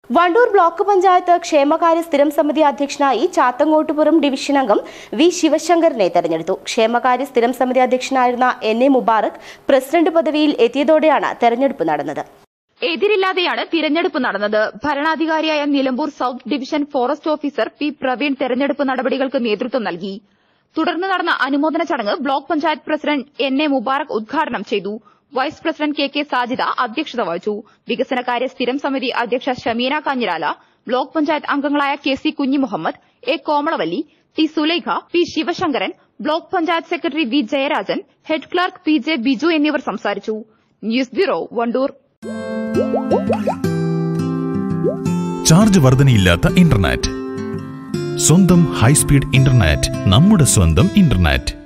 Wandoor block panchayat ക്ഷേമകാര്യ സ്ഥിരം സമിതി അധ്യക്ഷനായി ചാത്തങ്ങോട്ടുപുറം ഡിവിഷൻ അംഗം വി ശിവശങ്കറിനെ തെരഞ്ഞെടുത്തു ക്ഷേമകാര്യ സ്ഥിരം സമിതി അധ്യക്ഷനായിരുന്ന എൻ എ മുബാറക് പ്രസിഡന്റ് പദവിയിൽ എത്തിയതോടെയാണ് തെരഞ്ഞെടുപ്പ് നടന്നത് എതിരില്ലാതെയാണ് തിരഞ്ഞെടുപ്പ് നടന്നത് ഭരണാധികാരിയായ Nilambur south division forest officer P Praveen തെരഞ്ഞെടുപ്പ് നടപടികൾക്ക് നേതൃത്വം നൽകി തുടർന്ന് നടന്ന അനുമോദന ചടങ്ങ് block panchayat president N A Mubarak ഉദ്ഘാടനം ചെയ്തു vice president K K Sajida അധ്യക്ഷത വഹിച്ചു വികസനകാര്യ സ്ഥിരം സമിതി അധ്യക്ഷ ഷമീന കാഞ്ഞിരാല ബ്ലോക്ക് പഞ്ചായത്ത് അംഗങ്ങളായ K C Kunhimuhammad A Komalavalli T Sulaikha P Sivasankaran block panchayat secretary V Jayarajan head clerk P J Biju എന്നിവർ സംസാരിച്ചു ന്യൂസ് ബ്യൂറോ വണ്ടൂർ ചാർജ് വർധനയില്ലാത്ത ഇന്റർനെറ്റ് സ്വന്തം ഹൈസ്പീഡ് ഇന്റർനെറ്റ് നമ്മുടെ സ്വന്തം ഇന്റർനെറ്റ്